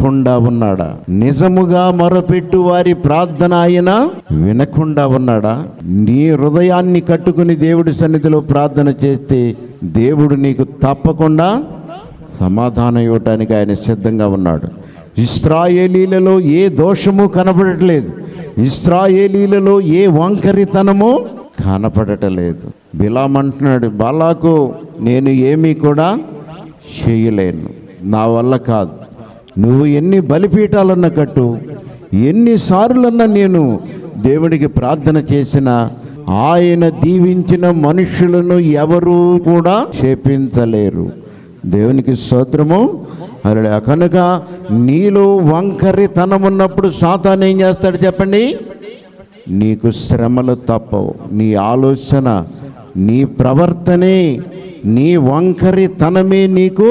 వినకుండా ఉన్నాడా నిజముగా మొరపెట్టు వారి ప్రార్థన ఆయన వినకుండా ఉన్నాడా నీ హృదయాన్ని కట్టుకుని దేవుడి సన్నిధిలో ప్రార్థన చేస్తే దేవుడు నీకు తప్పకుండా సమాధానం ఇవ్వటానికి ఆయన సిద్ధంగా ఉన్నాడు ఇస్రాయేలీలలో ఏ దోషము కనపడట్లేదు ఇస్రాయేలీలలో ఏ వంకరితనము కనపడటలేదు బిలాం అంటున్నాడు బాలాకు నేను ఏమీ కూడా చేయలేను నా వల్ల కాదు నువ్వు ఎన్ని బలిపీఠాలన్న కట్టు ఎన్నిసార్లన్నా నేను దేవుడికి ప్రార్థన చేసినా ఆయన దీవించిన మనుషులను ఎవరూ కూడా చేపించలేరు దేవునికి స్తోత్రము అలా కనుక నీలో వంకరితనం ఉన్నప్పుడు సాతాన్ ఏం చేస్తాడు చెప్పండి నీకు శ్రమలు తప్పవు నీ ఆలోచన నీ ప్రవర్తనే నీ వంకరితనమే నీకు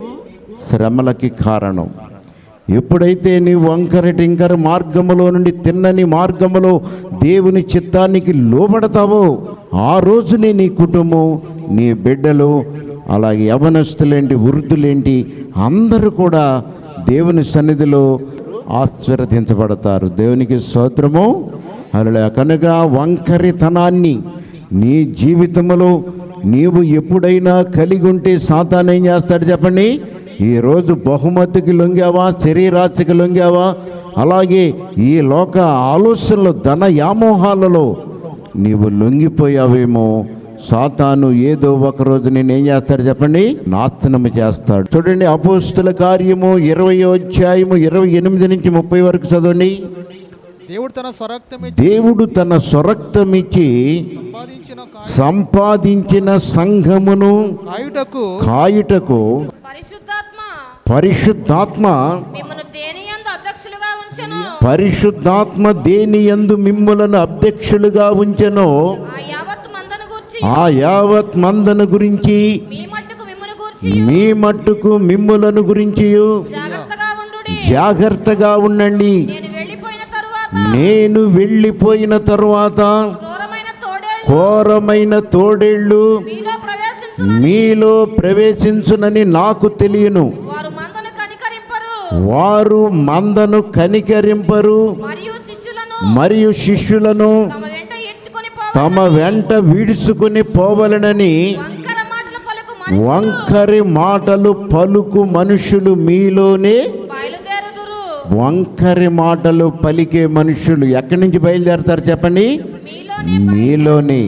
శ్రమలకి కారణం ఎప్పుడైతే నీ వంకర టింకర మార్గములో నుండి తిన్నని మార్గములో దేవుని చిత్తానికి లోబడతావో ఆ రోజునే నీ కుటుంబం నీ బిడ్డలు అలాగే యవనస్తులేంటి వృద్ధులేంటి అందరూ కూడా దేవుని సన్నిధిలో ఆశీర్వదించబడతారు దేవునికి స్తోత్రము అలా కనుక వంకరితనాన్ని నీ జీవితంలో నీవు ఎప్పుడైనా కలిగి ఉంటే సాతాన్ ఏం చేస్తాడు చెప్పండి ఈరోజు బహుమతికి లొంగావా శరీరాశికి లొంగావా అలాగే ఈ లోక ఆలోచనలు ధన వ్యామోహాలలో నీవు లొంగిపోయావేమో సాతాను ఏదో ఒక రోజు నేను ఏం చేస్తాడు చెప్పండి నాశనము చేస్తాడు చూడండి అపోస్తుల కార్యము ఇరవై అధ్యాయము ఇరవై ఎనిమిది నుంచి ముప్పై వరకు చదవండి దేవుడు తన స్వరక్తమే దేవుడు తన స్వరక్తమిచ్చి సంపాదించిన కా- సంపాదించిన సంఘమును కాయుటకు కాయుటకు పరిశుద్ధాత్మ పరిశుద్ధాత్మ మిమ్మల్ని దేని యందు అధ్యక్షులుగా ఉంచెను పరిశుద్ధాత్మ దేని యందు మిమ్ములను అధ్యక్షులుగా ఉంచెనో ఆ యావత్ మందను గూర్చి ఆ యావత్ మందను గురించి మీ మట్టుకు మిమ్మల్ని గూర్చి మీ మట్టుకు మిమ్ములను గురించి జాగ్రత్తగా ఉండుడి జాగ్రత్తగా ఉండండి నేను వెళ్ళిపోయిన తరువాత నేను వెళ్ళిపోయిన తరువాత క్రూరమైన తోడేళ్ళు ఘోరమైన తోడేళ్ళు మీలో ప్రవేశించు మీలో ప్రవేశించునని నాకు తెలియను వారు మందను కనికరింపరు వారు మందను కనికరింపరు మరియు శిష్యులను మరియు శిష్యులను తమ వెంట ఈడ్చుకొని తమ పోవాలి వెంట విడుచుకుని పోవలనని వంకర మాటలు పలుకు మనుషులు వంకరి మాటలు పలుకు మనుషులు మీలోనే బయలుదేరుదురు వంకరి మాటలు పలికే మనుషులు ఎక్కడి నుంచి బయలుదేరతారు చెప్పండి మీలోనే మీలోనే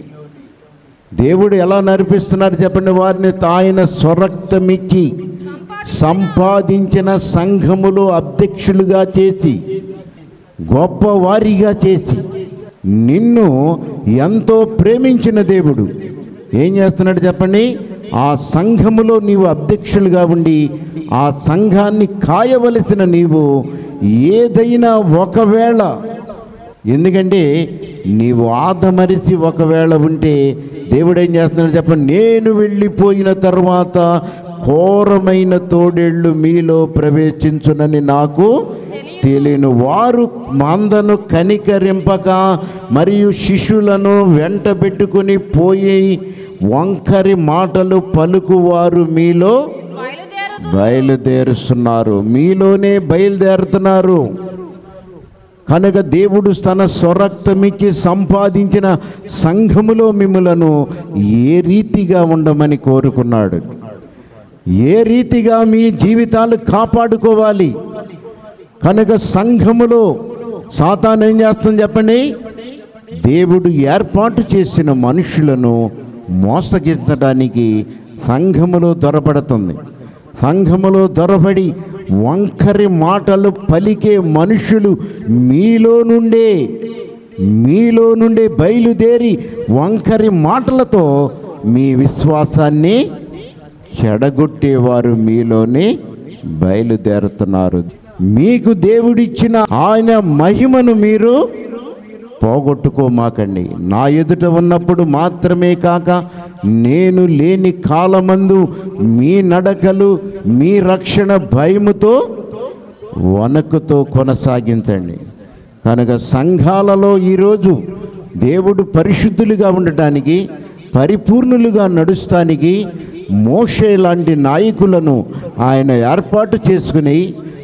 దేవుడు ఎలా నడిపిస్తున్నారు చెప్పండి వారిని ఆయన స్వరక్తమిచ్చి సంపాదించిన సంఘములో అధ్యక్షులుగా చేసి గొప్పవారిగా చేసి నిన్ను ఎంతో ప్రేమించిన దేవుడు ఏం చేస్తున్నాడు చెప్పండి ఆ సంఘములో నీవు అధ్యక్షులుగా ఉండి ఆ సంఘాన్ని కాయవలసిన నీవు ఏదైనా ఒకవేళ ఎందుకంటే నీవు ఆదమరిచి ఒకవేళ ఉంటే దేవుడు ఏం చేస్తున్నాడు చెప్పండి నేను వెళ్ళిపోయిన తర్వాత ఘోరమైన తోడేళ్ళు మీలో ప్రవేశించునని నాకు తెలియను వారు మందను కనికరింపక మరియు శిష్యులను వెంట పెట్టుకుని పోయి వంకరి మాటలు పలుకువారు మీలో బయలుదేరుదు బయలుదేరుస్తున్నారు మీలోనే బయలుదేరుతున్నారు కనుక దేవుడు తన స్వరక్తమిచ్చి సంపాదించిన సంఘములో మిమ్మలను ఏ రీతిగా ఉండమని కోరుకున్నాడు ఏ రీతిగా మీ జీవితాలు కాపాడుకోవాలి కనుక సంఘములో సాతాను ఏం చేస్తుంది చెప్పండి దేవుడు ఏర్పాటు చేసిన మనుషులను మోసగించడానికి సంఘములో దొరపడుతుంది సంఘములో దొరబడి వంకరి మాటలు పలికే మనుషులు మీలో నుండే మీలో నుండే బయలుదేరి వంకరి మాటలతో మీ విశ్వాసాన్ని చెడగొట్టేవారు మీలోనే బయలుదేరుతున్నారు మీకు దేవుడిచ్చిన ఆయన మహిమను మీరు పోగొట్టుకోమాకండి నా ఎదుట ఉన్నప్పుడు మాత్రమే కాక నేను లేని కాలమందు మీ నడకలు మీ రక్షణ భయముతో వణకుతో కొనసాగించండి కనుక సంఘాలలో ఈరోజు దేవుడు పరిశుద్ధులుగా ఉండటానికి పరిపూర్ణులుగా నడుస్తానికి మోషే లాంటి నాయకులను ఆయన ఏర్పాటు చేసుకుని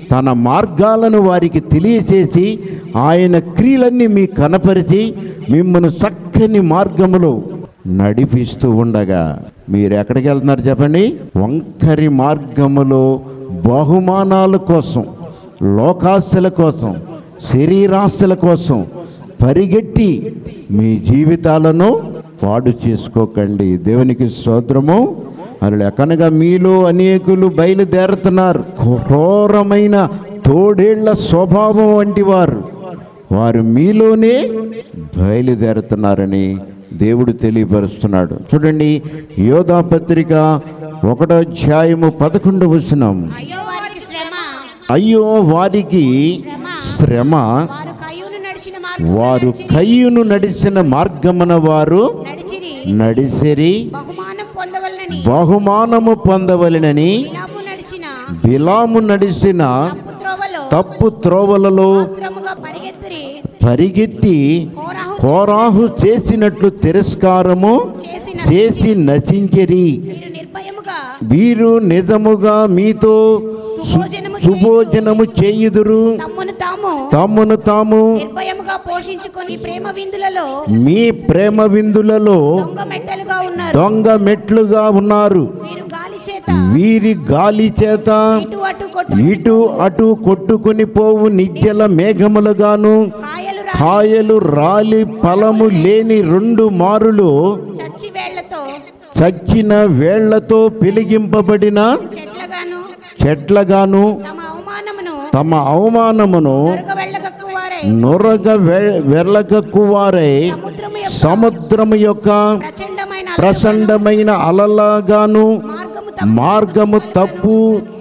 తన మార్గాలను వారికి తెలియచేసి ఆయన క్రియలన్నీ మీకు కనపరిచి మిమ్మల్ని చక్కని మార్గములో నడిపిస్తూ ఉండగా మీరు ఎక్కడికి వెళ్తున్నారు చెప్పండి వంకరి మార్గములో బహుమానాల కోసం లోకాస్తుల కోసం శరీరాస్తుల కోసం పరిగెట్టి మీ జీవితాలను పాడు చేసుకోకండి దేవునికి స్తోత్రము అలా కనుక మీలో అనేకులు బయలుదేరుతున్నారు ఘోరమైన తోడేళ్ల స్వభావం వంటి వారు వారు మీలోనే బయలుదేరుతున్నారని దేవుడు తెలియపరుస్తున్నాడు చూడండి యోధా పత్రిక ఒకటో అధ్యాయము పదకొండు వచనం అయ్యో వారికి శ్రమ అయ్యో వారికి శ్రమ వారు కయ్యూను నడిచిన మార్గం వారు కయ్యును నడిచిన మార్గమున వారు నడిచిరి నడిసిరి బహుమానం పొందవలనని బహుమానము పొందవలెనని బిలాము నడిచిన బిలాము నడిసిన తప్పు త్రోవలో తప్పు త్రోవలలో మాత్రముగా పరిగెత్తిరి పరిగెత్తి కోరాహు కోరాహు చేసినట్లు తిరస్కారము చేసిన చేసి నశించిరి మీరు నిర్భయముగా వీరు నిజముగా మీతో సు- సుభోజనము సుభోజనము చేయుదురు తమ్మును తాము తమ్మును తాము నిర్భయముగా పోషించుకొని ప్రేమ విందులలో మీ ప్రేమ విందులలో దొంగ మెట్టలుగా ఉన్నారు దొంగ మెట్లుగా ఉన్నారు వీరు గాలి చేత వీరి గాలి చేత ఇటు అటు కొట్టు ఇటు అటు కొట్టుకుని పోవు నిత్యల మేఘములుగాను కాయలు రా కాయలు రాలి ఫలము లేని రెండు మారులు చచ్చి వేళ్లతో చచ్చిన వేళ్లతో పెలిగింపబడిన చెట్లగాను చెట్లగాను తమ అవమానమును తమ అవమానమును నొరగ వెళ్ళగక్కు వారై నొరగ వె- వెర్లకక్కువారై సముద్రము యొక్క సముద్రము యొక్క ప్రచండమైన ప్రచండమైన అలలాగాను మార్గము తప్ప మార్గము తప్పు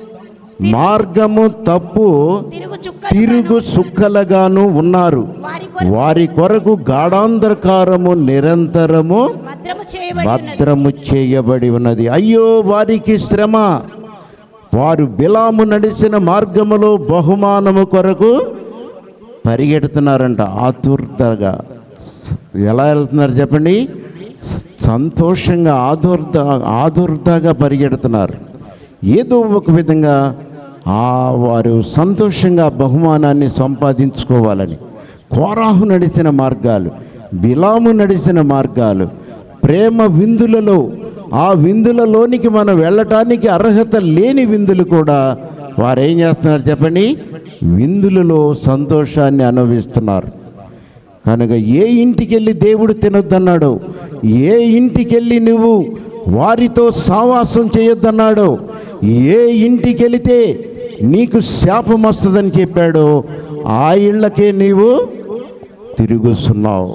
మార్గము తప్పు తిరుగు చుక్క తిరుగు సుక్కలుగాను ఉన్నారు వారి కొరకు వారి కొరకు గాఢాంధకారము నిరంతరము భద్రము చేయబడి ఉన్నది. భద్రము చేయబడి ఉన్నది అయ్యో వారికి శ్రమ వారు బిలాము నడిచిన మార్గములో బహుమానము కొరకు పరిగెడుతున్నారంట ఆతుర్తగా ఎలా వెళ్తున్నారు చెప్పండి సంతోషంగా ఆదుర్ద ఆదుర్దగా పరిగెడుతున్నారు ఏదో ఒక విధంగా ఆ వారు సంతోషంగా బహుమానాన్ని సంపాదించుకోవాలని కోరాహు నడిచిన మార్గాలు బిలాము నడిచిన మార్గాలు ప్రేమ విందులలో ఆ విందులలోనికి మనం వెళ్ళటానికి అర్హత లేని విందులు కూడా వారు ఏం చేస్తున్నారు చెప్పండి విందులలో సంతోషాన్ని అనుభవిస్తున్నారు కనుక ఏ ఇంటికి వెళ్ళి దేవుడు తినొద్దన్నాడో ఏ ఇంటికి వెళ్ళి నువ్వు వారితో సావాసం చేయొద్దన్నాడో ఏ ఇంటికి వెళితే నీకు శాపం వస్తుందని చెప్పాడో ఆ ఇళ్ళకే నీవు తిరుగుతున్నావు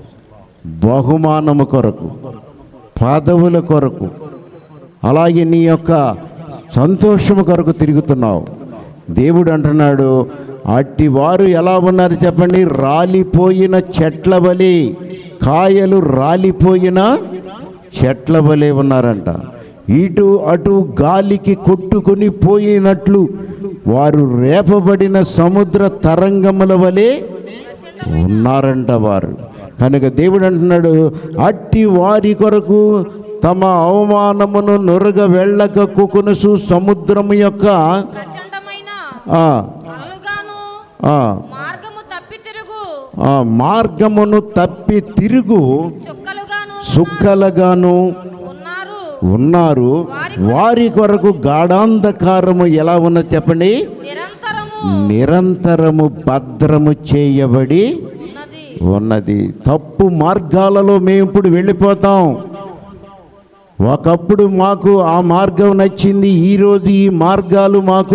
బహుమానము కొరకు పదవుల కొరకు అలాగే నీ యొక్క సంతోషము కొరకు తిరుగుతున్నావు దేవుడు అంటున్నాడు అట్టి వారు ఎలా ఉన్నారు చెప్పండి రాలిపోయిన చెట్ల వలె కాయలు రాలిపోయిన చెట్ల వలె ఉన్నారంట ఇటు అటు గాలికి కొట్టుకొని పోయినట్లు వారు రేపబడిన సముద్ర తరంగముల వలె ఉన్నారంట వారు కనుక దేవుడు అంటున్నాడు అట్టి వారి కొరకు తమ అవమానమును నొరగ వెళ్ళక కుకునుసు సముద్రము యొక్క ప్రచండమైన ఆ, అలలుగాను ఆ, మార్గము తప్పి తిరుగు ఆ మార్గమును తప్పి తిరుగు చుక్కలుగాను సుక్కలుగాను ఉన్నారు ఉన్నారు వారి కొరకు గాఢాంధకారము ఎలా ఉన్నది చెప్పండి నిరంతరము నిరంతరము భద్రము చేయబడి ఉన్నది ఉన్నది తప్పు మార్గాలలో మేము ఇప్పుడు వెళ్ళిపోతాం ఒకప్పుడు మాకు ఆ మార్గం నచ్చింది ఈరోజు ఈ మార్గాలు మాకు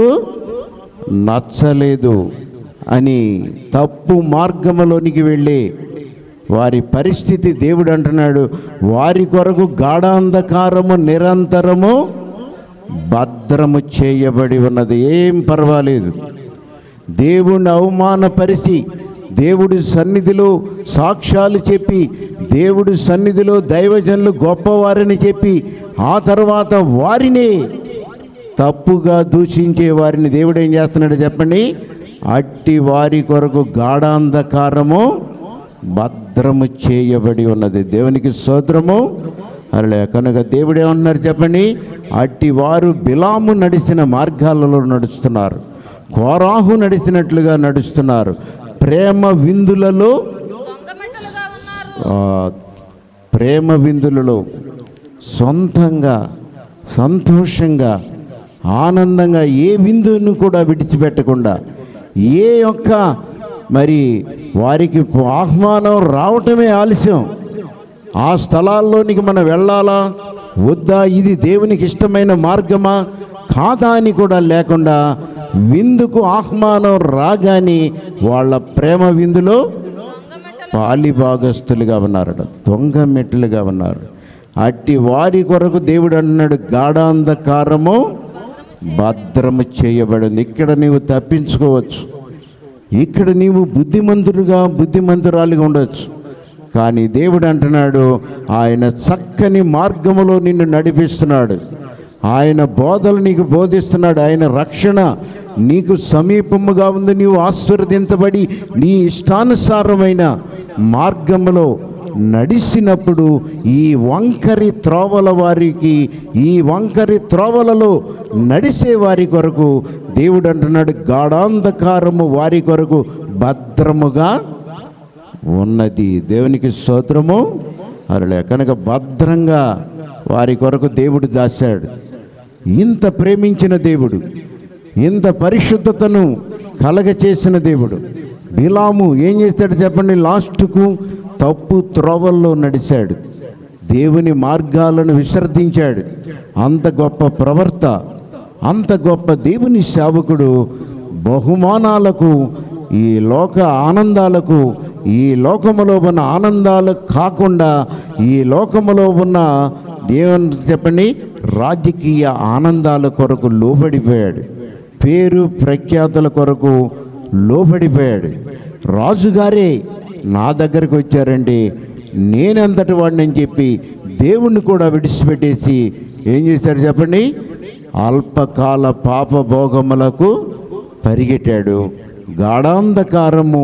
నచ్చలేదు అని తప్పు మార్గములోనికి వెళ్ళి వారి పరిస్థితి దేవుడు అంటున్నాడు వారి కొరకు గాఢాంధకారము నిరంతరము భద్రము చేయబడి ఉన్నది ఏం పర్వాలేదు దేవుణ్ణి అవమానపరిచి దేవుడి సన్నిధిలో సాక్ష్యాలు చెప్పి దేవుడి సన్నిధిలో దైవజనులు గొప్పవారని చెప్పి ఆ తర్వాత వారిని తప్పుగా దూషించే వారిని దేవుడు ఏం చేస్తున్నాడు చెప్పండి అట్టి వారి కొరకు గాఢాంధకారము భద్రము చేయబడి ఉన్నది దేవునికి స్తోత్రము అలా కనుక దేవుడు ఏమంటున్నారు చెప్పండి అట్టి వారు బిలాము నడిచిన మార్గాలలో నడుస్తున్నారు కోరాహు నడిచినట్లుగా నడుస్తున్నారు ప్రేమ విందులలో దొంగ మెట్టలుగా ఉన్నారు ఆ, ప్రేమ విందులలో సొంతంగా సంతోషంగా ఆనందంగా ఏ విందును కూడా విడిచిపెట్టకుండా ఏ యొక్క మరి వారికి ఆహ్వానం రావటమే ఆలస్యం ఆ స్థలాల్లోనికి మనం వెళ్ళాలా వద్దా ఇది దేవునికి ఇష్టమైన మార్గమా కాదా అని కూడా లేకుండా విందుకు ఆహ్వానం రాగానే వాళ్ళ ప్రేమ విందులో దొంగ మెట్టలు పాలి భాగస్తులుగా ఉన్నారట దొంగ మెట్టులుగా ఉన్నారు అట్టి వారి కొరకు దేవుడు అన్నాడు గాఢాంధకారము భద్రము చేయబడింది ఇక్కడ నీవు తప్పించుకోవచ్చు ఇక్కడ నీవు బుద్ధిమంతుడుగా బుద్ధిమంతురాలిగా ఉండొచ్చు కానీ దేవుడు అంటున్నాడు ఆయన చక్కని మార్గములో నిన్ను నడిపిస్తున్నాడు ఆయన బోధలు నీకు బోధిస్తున్నాడు ఆయన రక్షణ నీకు సమీపముగా ఉంది నీవు ఆశీర్వదించబడి నీ ఇష్టానుసారమైన మార్గములో నడిచినప్పుడు ఈ వంకరి త్రోవల వారికి ఈ వంకరి త్రోవలలో నడిసే వారి కొరకు దేవుడు అంటున్నాడు గాఢాంధకారము వారి కొరకు భద్రముగా ఉన్నది దేవునికి స్తోత్రము అరలే కనుక భద్రంగా వారి కొరకు దేవుడు దాశాడు ఇంత ప్రేమించిన దేవుడు ఇంత పరిశుద్ధతను కలగ చేసిన దేవుడు బిలాము ఏం చేస్తాడు చెప్పండి లాస్ట్కు తప్పు త్రోవల్లో నడిచాడు దేవుని మార్గాలను విసర్జించాడు అంత గొప్ప ప్రవర్త అంత గొప్ప దేవుని సేవకుడు బహుమానాలకు ఈ లోక ఆనందాలకు ఈ లోకములో ఉన్న ఆనందాలు కాకుండా ఈ లోకములో ఉన్న దేవుని చెప్పండి రాజకీయ ఆనందాల కొరకు లోబడిపోయాడు పేరు ప్రఖ్యాతుల కొరకు లోబడిపోయాడు రాజుగారే నా దగ్గరకు వచ్చారండి నేనంతటి వాడిని అని చెప్పి దేవుణ్ణి కూడా విడిచిపెట్టేసి ఏం చేశాడు చెప్పండి అల్పకాల పాప భోగములకు పరిగెట్టాడు గాఢాంధకారము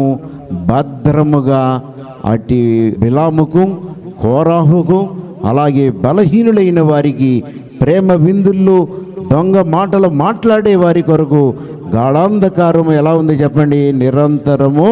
భద్రముగా అటు బిలాముకు కోరాహుకు అలాగే బలహీనులైన వారికి ప్రేమ విందుల్లో దొంగ మాటలు మాట్లాడే వారి కొరకు గాఢాంధకారము ఎలా ఉంది చెప్పండి నిరంతరము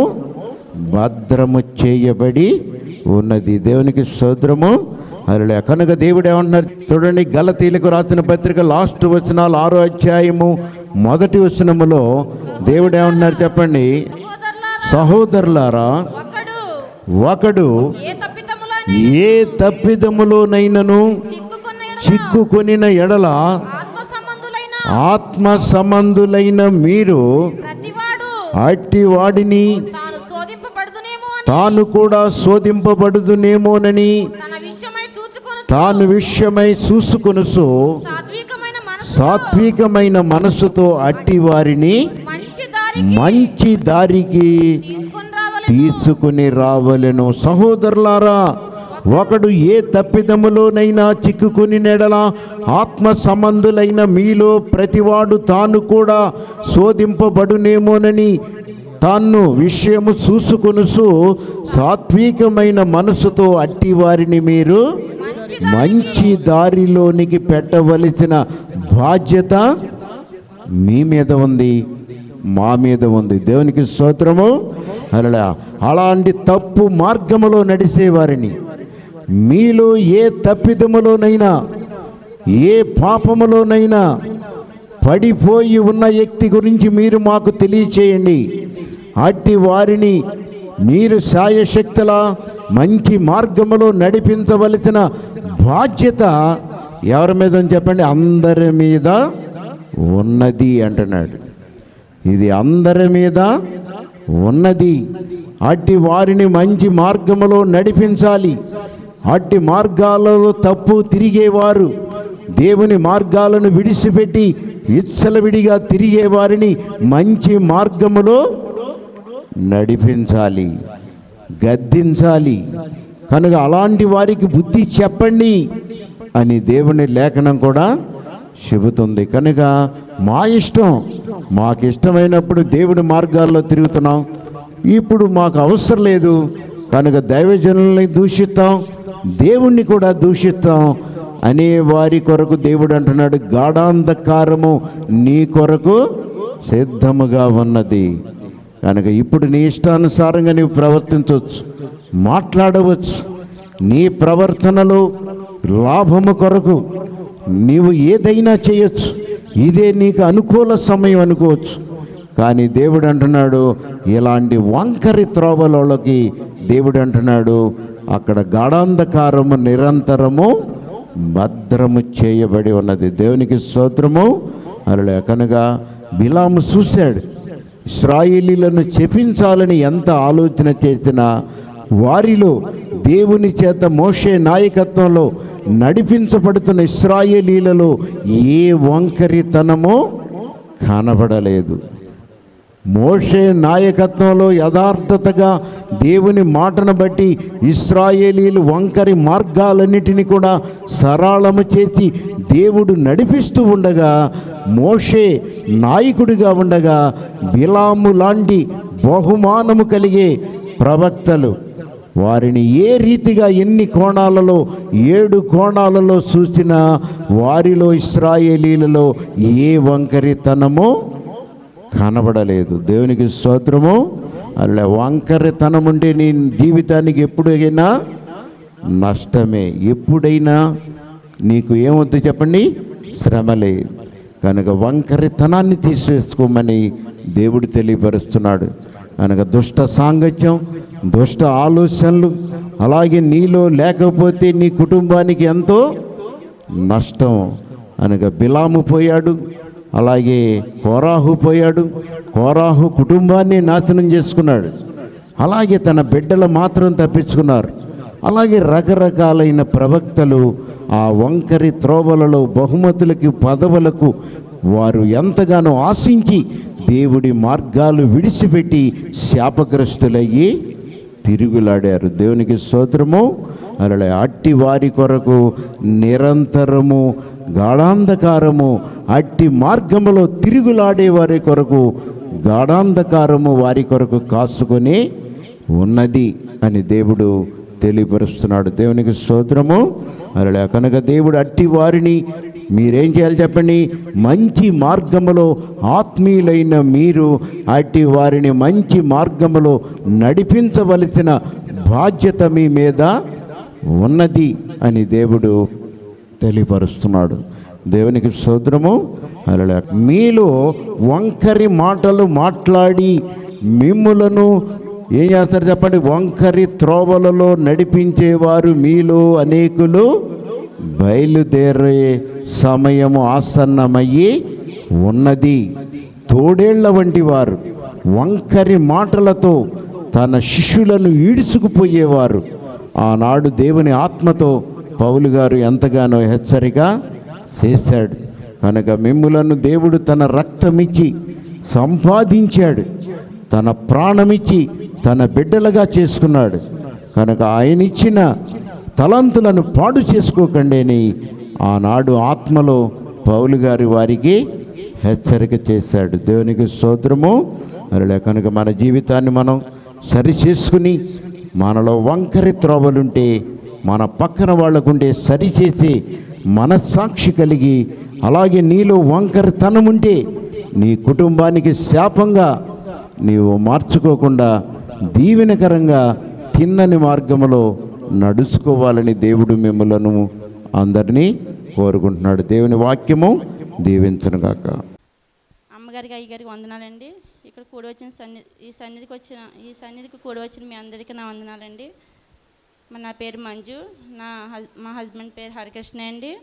భద్రము చేయబడి ఉన్నది దేవునికి స్తోత్రము అలా కనుక దేవుడు ఏమంటున్నారు చూడండి గలతీలకు రాసిన పత్రిక లాస్ట్ వచనాలు ఆరో అధ్యాయము మొదటి వచనములో దేవుడు ఏమంటున్నారు చెప్పండి సహోదరులారా సహోదరులారా ఒకడు ఒకడు ఏ తప్పితములోనే ఏ తప్పిదములోనైనను చిక్కుకున్న ఎడల చిక్కుకొనిన ఎడల ఆత్మ సంబంధులైన ఆత్మ సంబంధులైన మీరు ప్రతివాడు అట్టి వాడిని తాను శోధింపబడుదునేమో అని తాను కూడా శోధింపబడుదునేమోనని తన విషయమై చూచుకొని తాను విషయమై చూసుకొనుచు సాత్వికమైన మనసు సాత్వికమైన మనస్సుతో అట్టి వారిని మంచి దారి మంచి దారికి తీసుకొని రావాలి తీసుకుని రావలెను సహోదరులారా ఒకడు ఏ తప్పిదములోనైనా చిక్కుకుని నెడల ఆత్మ సంబంధులైన మీలో ప్రతివాడు తాను కూడా శోధింపబడునేమోనని తాను విషయము చూసుకొనుసు సాత్వికమైన మనసుతో అట్టి వారిని మీరు మంచి మంచి దారిలోనికి పెట్టవలసిన బాధ్యత మీ మీద ఉంది మా మీద ఉంది దేవునికి స్తోత్రము అలా అలాంటి తప్పు మార్గములో నడిచేవారిని మీలో ఏ తప్పిదములోనైనా ఏ పాపములోనైనా పడిపోయి ఉన్న వ్యక్తి గురించి మీరు మాకు తెలియచేయండి అట్టి వారిని మీరు సాయశక్తుల మంచి మార్గములో నడిపించవలసిన బాధ్యత ఎవరి మీద ఉంది చెప్పండి అందరి మీద ఉన్నది అంటున్నాడు ఇది అందరి మీద ఉన్నది అట్టి వారిని మంచి మార్గములో నడిపించాలి అట్టి మార్గాలలో తప్పు తిరిగేవారు దేవుని మార్గాలను విడిచిపెట్టి విచ్చలవిడిగా తిరిగే వారిని మంచి మార్గములో నడిపించాలి గద్దించాలి కనుక అలాంటి వారికి బుద్ధి చెప్పండి అని దేవుని లేఖనం కూడా చెబుతుంది కనుక మా ఇష్టం మాకు ఇష్టమైనప్పుడు దేవుడి మార్గాల్లో తిరుగుతున్నాం ఇప్పుడు మాకు అవసరం లేదు కనుక దైవజనుల్ని దూషిస్తాం దేవుణ్ణి కూడా దూషిస్తాం అనే వారి కొరకు దేవుడు అంటున్నాడు గాఢాంధకారము నీ కొరకు సిద్ధముగా ఉన్నది కనుక ఇప్పుడు నీ ఇష్టానుసారంగా నీవు ప్రవర్తించవచ్చు మాట్లాడవచ్చు నీ ప్రవర్తనలో లాభము కొరకు నీవు ఏదైనా చేయొచ్చు ఇదే నీకు అనుకూల సమయం అనుకోవచ్చు కానీ దేవుడు అంటున్నాడు ఇలాంటి వంకరి త్రోవలోకి దేవుడు అంటున్నాడు అక్కడ గాఢాంధకారము నిరంతరము భద్రము చేయబడి ఉన్నది దేవునికి స్తోత్రము అలా కనుక బిలాము చూశాడు ఇస్రాయేలీలను చెప్పించాలని ఎంత ఆలోచన చేసినా వారిలో దేవుని చేత మోషే నాయకత్వంలో నడిపించబడుతున్న ఇస్రాయేలీలలో ఏ వంకరితనమో కనబడలేదు మోషే నాయకత్వంలో యథార్థతగా దేవుని మాటను బట్టి ఇస్రాయేలీలు వంకరి మార్గాలన్నిటిని కూడా సరళము చేసి దేవుడు నడిపిస్తూ ఉండగా మోషే నాయకుడిగా ఉండగా బిలాము లాంటి బహుమానము కలిగే ప్రవక్తలు వారిని ఏ రీతిగా ఎన్ని కోణాలలో ఏడు కోణాలలో చూసినా వారిలో ఇస్రాయేలీలలో ఏ వంకరితనమో కనబడలేదు దేవునికి స్తోత్రము అలా వంకరతనం ఉంటే నీ జీవితానికి ఎప్పుడైనా నష్టమే ఎప్పుడైనా నీకు ఏమొద్దు చెప్పండి శ్రమలే కనుక వంకరితనాన్ని తీసివేసుకోమని దేవుడు తెలియపరుస్తున్నాడు కనుక దుష్ట సాంగత్యం దుష్ట ఆలోచనలు అలాగే నీలో లేకపోతే నీ కుటుంబానికి ఎంతో నష్టం అనగా బిలాము పోయాడు అలాగే కోరాహు పోయాడు కోరాహు కుటుంబాన్ని నాశనం చేసుకున్నాడు అలాగే తన బిడ్డలు మాత్రం తప్పించుకున్నారు అలాగే రకరకాలైన ప్రవక్తలు ఆ వంకరి త్రోవలలో బహుమతులకి పదవులకు వారు ఎంతగానో ఆశించి దేవుడి మార్గాలు విడిచిపెట్టి శాపగ్రస్తులయ్యి తిరుగులాడారు దేవునికి స్తోత్రము అలా అట్టి వారి కొరకు నిరంతరము గాఢాంధకారము అట్టి మార్గములో తిరుగులాడే వారి కొరకు గాఢాంధకారము వారి కొరకు కాసుకొని ఉన్నది అని దేవుడు తెలియపరుస్తున్నాడు దేవునికి స్తోత్రము అలా కనుక దేవుడు అట్టి వారిని మీరేం చేయాలి చెప్పండి మంచి మార్గములో ఆత్మీయులైన మీరు అట్టి వారిని మంచి మార్గములో నడిపించవలసిన బాధ్యత మీ మీద ఉన్నది అని దేవుడు తెలియపరుస్తున్నాడు దేవునికి సోదరము అలా మీలో వంకరి మాటలు మాట్లాడి మిమ్ములను ఏం చేస్తారు చెప్పండి వంకరి త్రోవలలో నడిపించేవారు మీలో అనేకులు బయలుదేరే సమయము ఆసన్నమయ్యి ఉన్నది తోడేళ్ల వంటి వారు వంకరి మాటలతో తన శిష్యులను ఈడ్చుకుపోయేవారు ఆనాడు దేవుని ఆత్మతో పౌలు గారు ఎంతగానో హెచ్చరిక చేశాడు కనుక మిమ్ములను దేవుడు తన రక్తమిచ్చి సంపాదించాడు తన ప్రాణమిచ్చి తన బిడ్డలుగా చేసుకున్నాడు కనుక ఆయన ఇచ్చిన తలంతులను పాడు చేసుకోకండి అని ఆనాడు ఆత్మలో పౌలు గారి వారికి హెచ్చరిక చేశాడు దేవునికి స్తోత్రము అలా కనుక మన జీవితాన్ని మనం సరి చేసుకుని మనలో వంకరి త్రోవలుంటే మన పక్కన వాళ్ళకుంటే సరిచేసి మనస్సాక్షి కలిగి అలాగే నీలో వంకరితనం ఉంటే నీ కుటుంబానికి శాపంగా నీవు మార్చుకోకుండా దీవెనకరంగా తిన్నని మార్గములో నడుచుకోవాలని దేవుడు మిమ్మలను అందరినీ కోరుకుంటున్నాడు దేవుని వాక్యము దీవించనుగాక అమ్మగారికి అయ్యగారికి వందనాలండి ఇక్కడ కూడి వచ్చిన సన్ని ఈ సన్నిధికి వచ్చిన ఈ సన్నిధికి కూడి వచ్చిన మీ అందరికీ నా వందనాలండి మరి నా పేరు మంజు నా హస్ మా హస్బెండ్ పేరు హరికృష్ణ అండి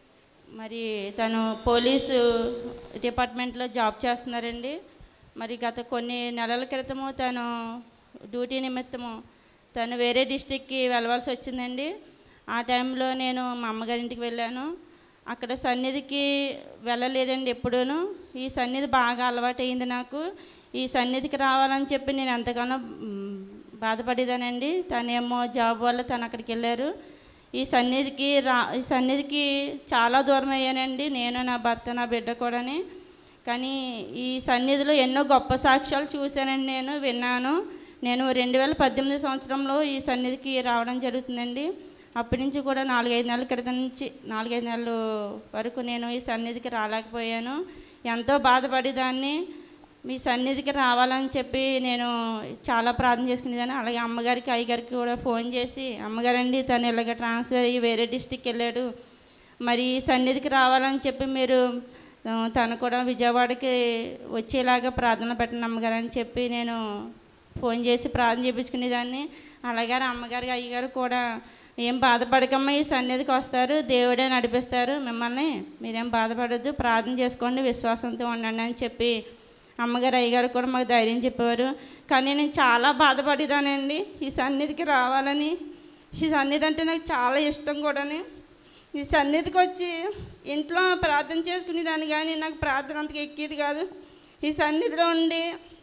మరి తను పోలీసు డిపార్ట్మెంట్లో జాబ్ చేస్తున్నారండి మరి గత కొన్ని నెలల క్రితము తను డ్యూటీ నిమిత్తము తను వేరే డిస్టిక్కి వెళ్ళవలసి వచ్చిందండి ఆ టైంలో నేను మా అమ్మగారింటికి వెళ్ళాను అక్కడ సన్నిధికి వెళ్ళలేదండి ఎప్పుడూను ఈ సన్నిధి బాగా అలవాటైంది నాకు ఈ సన్నిధికి రావాలని చెప్పి నేను ఎంతగానో మ్, బాధపడేదానండి తనేమో జాబ్ వల్ల తను అక్కడికి వెళ్ళారు ఈ సన్నిధికి రా ఈ సన్నిధికి చాలా దూరం అయ్యానండి నేను నా భర్త నా బిడ్డ కూడాని కానీ ఈ సన్నిధిలో ఎన్నో గొప్ప సాక్ష్యాలు చూశానండి నేను విన్నాను నేను రెండు వేల పద్దెనిమిది సంవత్సరంలో ఈ సన్నిధికి రావడం జరుగుతుందండి అప్పటి నుంచి కూడా నాలుగైదు నెలల క్రితం నుంచి నాలుగైదు నెలల వరకు నేను ఈ సన్నిధికి రాలేకపోయాను ఎంతో బాధపడేదాన్ని మీ సన్నిధికి రావాలని చెప్పి నేను చాలా ప్రార్థన చేసుకునేదాన్ని అలాగే అమ్మగారికి అయ్యగారికి కూడా ఫోన్ చేసి అమ్మగారండి తను ఇలాగ ట్రాన్స్ఫర్ అయ్యి వేరే డిస్టిక్ వెళ్ళాడు మరి ఈ సన్నిధికి రావాలని చెప్పి మీరు ఆ, తను కూడా విజయవాడకి వచ్చేలాగా ప్రార్థన పెట్టండి అమ్మగారు అని చెప్పి నేను ఫోన్ చేసి ప్రార్థన చేయించుకునేదాన్ని అలాగే అమ్మగారు అయ్యగారు కూడా ఏం బాధపడకమ్మా ఈ సన్నిధికి వస్తారు దేవుడే నడిపిస్తారు మిమ్మల్ని మీరేం బాధపడద్దు ప్రార్థన చేసుకోండి విశ్వాసంతో ఉండండి అని చెప్పి అమ్మగారు అయ్యగారు కూడా మాకు ధైర్యం చెప్పేవారు కానీ నేను చాలా బాధపడేదానండి ఈ సన్నిధికి రావాలని ఈ సన్నిధి అంటే నాకు చాలా ఇష్టం కూడాని ఈ సన్నిధికి వచ్చి ఇంట్లో ప్రార్థన చేసుకునేదాన్ని కానీ నాకు ప్రార్థన అంతగా ఎక్కేది కాదు ఈ సన్నిధిలో ఉండి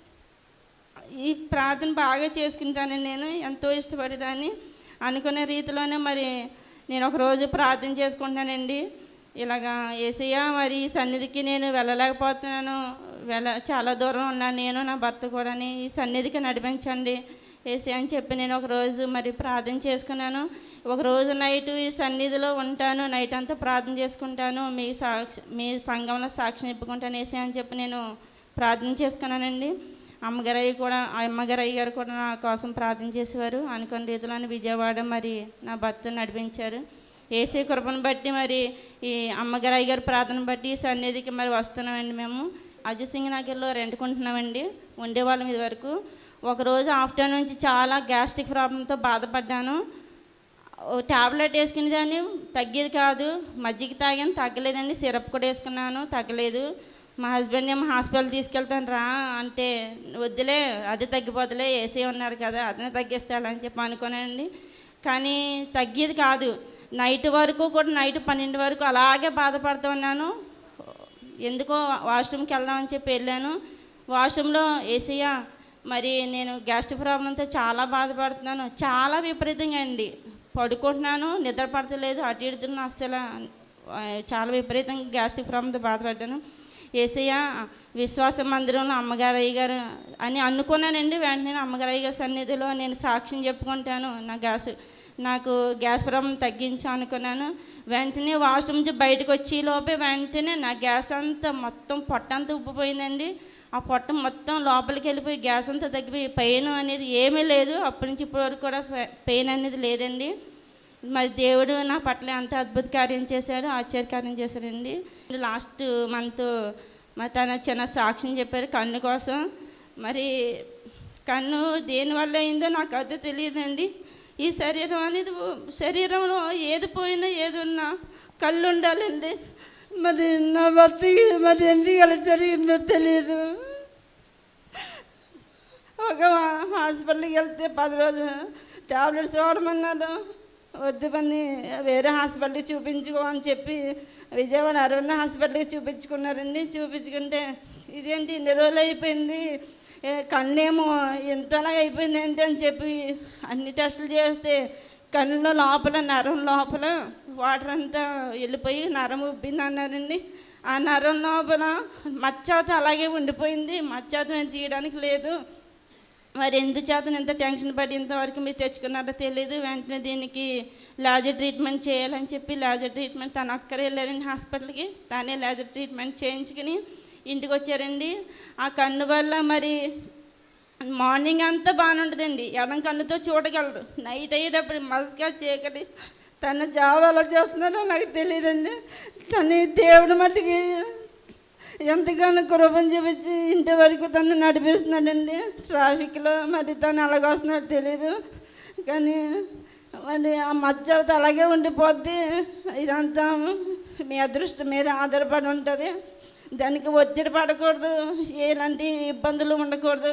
ఈ ప్రార్థన బాగా చేసుకుంటానండి నేను ఎంతో ఇష్టపడేదాన్ని అనుకునే రీతిలోనే మరి నేను ఒక రోజు ప్రార్థన చేసుకుంటానండి ఇలాగా ఏసయ్య మరి ఈ సన్నిధికి నేను వెళ్ళలేకపోతున్నాను వెళ్ళ చాలా దూరం ఉన్నాను నేను నా భర్త కూడా ఈ సన్నిధికి నడిపించండి ఏసీ అని చెప్పి నేను ఒక రోజు మరి ప్రార్థన చేసుకున్నాను ఒక రోజు నైట్ ఈ సన్నిధిలో ఉంటాను నైట్ అంతా ప్రార్థన చేసుకుంటాను మీ సాక్షి మీ సంఘంలో సాక్షి నిప్పుకుంటాను ఏసీ అని చెప్పి నేను ప్రార్థన చేసుకున్నానండి అమ్మగారయ్య కూడా ఆ అమ్మగారయ్య గారు కూడా నా కోసం ప్రార్థన చేసేవారు అనుకున్న రీతిలోనే విజయవాడ మరి నా భర్త నడిపించారు ఏసీ కృపను బట్టి మరి ఈ అమ్మగారయ్య గారి ప్రార్థన బట్టి ఈ సన్నిధికి మరి వస్తున్నామండి మేము అజయ్ సింగ్ నగర్లో రెండుకుంటున్నామండి ఉండేవాళ్ళం ఇది వరకు ఒకరోజు ఆఫ్టర్నూన్ నుంచి చాలా గ్యాస్ట్రిక్ ప్రాబ్లంతో బాధపడ్డాను ఓ టాబ్లెట్ వేసుకునే దాన్ని తగ్గేది కాదు మజ్జిగ తాగాను తగ్గలేదండి సిరప్ కూడా వేసుకున్నాను తగ్గలేదు మా హస్బెండ్ ఏమో హాస్పిటల్ తీసుకెళ్తాను రా అంటే వద్దులే అది తగ్గిపోతులే ఏసీ ఉన్నారు కదా అతనే తగ్గిస్తాడని చెప్పి అనుకున్నానండి కానీ తగ్గేది కాదు నైట్ వరకు కూడా నైట్ పన్నెండు వరకు అలాగే బాధపడుతూ ఉన్నాను ఎందుకో వాష్రూమ్కి వెళ్దామని చెప్పి వెళ్ళాను వాష్రూమ్లో ఏసీయా మరి నేను గ్యాస్ట్రిక్ ప్రాబ్లంతో చాలా బాధపడుతున్నాను చాలా విపరీతంగా అండి పడుకుంటున్నాను నిద్ర పడతలేదు అటు ఇటు అస్సలు ఆ, చాలా విపరీతంగా గ్యాస్ట్రిక్ ప్రాబ్లంతో బాధపడ్డాను ఏసయ్య విశ్వాస మందిరంలో అమ్మగారు అయ్యగారు అని అనుకున్నానండి వెంటనే అమ్మగారు అయ్యగారి సన్నిధిలో నేను సాక్ష్యం చెప్పుకుంటాను నా గ్యాస్ నాకు గ్యాస్ ప్రాబ్లం తగ్గించా అనుకున్నాను వెంటనే వాష్రూమ్ నుంచి బయటకు వచ్చి లోపే వెంటనే నా గ్యాస్ అంతా మొత్తం పొట్ట అంతా ఉబ్బిపోయిందండి ఆ పొట్ట మొత్తం లోపలికి వెళ్ళిపోయి గ్యాస్ అంతా తగ్గిపోయి పెయిన్ అనేది ఏమీ లేదు అప్పటి నుంచి ఇప్పటి వరకు కూడా పెయిన్ అనేది లేదండి మరి దేవుడు నా పట్ల ఎంత అద్భుత కార్యం చేశాడు ఆశ్చర్య కార్యం చేశాడండి లాస్ట్ మంత్ మరి తన చిన్న సాక్ష్యం చెప్పారు కన్ను కోసం మరి కన్ను దేనివల్ల అయిందో నాకు అది తెలియదండి ఈ శరీరం అనేది శరీరంలో ఏది పోయినా ఏది ఉన్నా కళ్ళు ఉండాలండి మరి నా భర్తకి మరి ఎందుకు అలా జరిగిందో తెలియదు ఒక హాస్పిటల్కి వెళ్తే పది రోజులు టాబ్లెట్స్ వాడమన్నారు వద్దు పని వేరే హాస్పిటల్కి చూపించుకో అని చెప్పి విజయవాడ అరవింద హాస్పిటల్కి చూపించుకున్నారండి చూపించుకుంటే ఇదేంటి ఇన్ని రోజులు అయిపోయింది ఏ, కన్నేమో ఇంతలా అయిపోయింది ఏంటి అని చెప్పి అన్ని టెస్టులు చేస్తే కన్నులో లోపల నరం లోపల వాటర్ అంతా వెళ్ళిపోయి నరం ఉబ్బింది అన్నారండి ఆ నరం లోపల మచ్చాత అలాగే ఉండిపోయింది మచ్చాతం తీయడానికి లేదు మరి ఎందుచేత ఇంత టెన్షన్ పడి ఇంతవరకు మీరు తెచ్చుకున్నారో తెలియదు వెంటనే దీనికి లేజర్ ట్రీట్మెంట్ చేయాలని చెప్పి లేజర్ ట్రీట్మెంట్ తను అక్కరే వెళ్ళారండి హాస్పిటల్కి తానే లేజర్ ట్రీట్మెంట్ చేయించుకుని ఇంటికి వచ్చారండి ఆ కన్ను వల్ల మరి మార్నింగ్ అంతా బాగానే ఉంటుందండి ఎడం కన్నుతో చూడగలరు నైట్ అయ్యేటప్పుడు మస్కా చీకటి తన జాబ్ ఎలా చేస్తున్నారో నాకు తెలియదండి తను దేవుడి మట్టుకి ఎంతగానో కృపం చూపించి ఇంటి వరకు తను నడిపిస్తున్నాడండి ట్రాఫిక్లో మరి తను ఎలాగొస్తున్నాడో తెలియదు కానీ మరి ఆ మధ్య అలాగే ఉండిపోద్ది ఇదంతా మీ అదృష్టం మీద ఆధారపడి ఉంటుంది దానికి ఒత్తిడి పడకూడదు ఎలాంటి ఇబ్బందులు ఉండకూడదు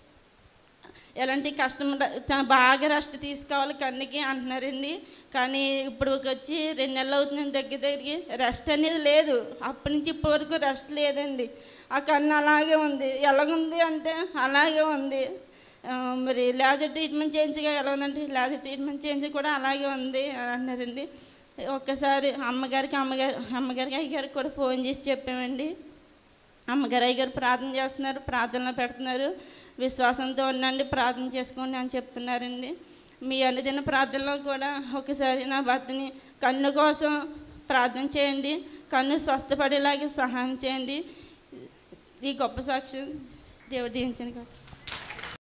ఎలాంటి కష్టం ఉండ- తను బాగా రెస్ట్ తీసుకోవాలి కన్నుకి అంటున్నారండి కానీ ఇప్పుడు వచ్చి రెండు నెలలు అవుతుంది దగ్గర దగ్గరికి రెస్ట్ అనేది లేదు అప్పటి నుంచి ఇప్పటి వరకు రెస్ట్ లేదండి ఆ కన్ను అలాగే ఉంది ఎలాగుంది అంటే అలాగే ఉంది ఆ, మరి లేజర్ ట్రీట్మెంట్ చేయించగా ఎలా ఉందంటే లేజర్ ట్రీట్మెంట్ చేయించి కూడా అలాగే ఉంది అని అన్నారండి ఒక్కసారి అమ్మగారికి అమ్మగారు అమ్మగారికి అయ్యగారికి కూడా ఫోన్ చేసి చెప్పామండి అమ్మగారు అయ్యగారు ప్రార్థన చేస్తున్నారు ప్రార్థనలో పెడుతున్నారు విశ్వాసంతో ఉండండి ప్రార్థన చేసుకోండి అని చెప్తున్నారండి మీ అనుదిన ప్రార్థనలో కూడా ఒకసారి నా భర్తని కన్ను కోసం ప్రార్థన చేయండి కన్ను స్వస్థపడేలాగా సహాయం చేయండి ఈ గొప్ప సాక్ష్యం దేవుడు దీవించను కాక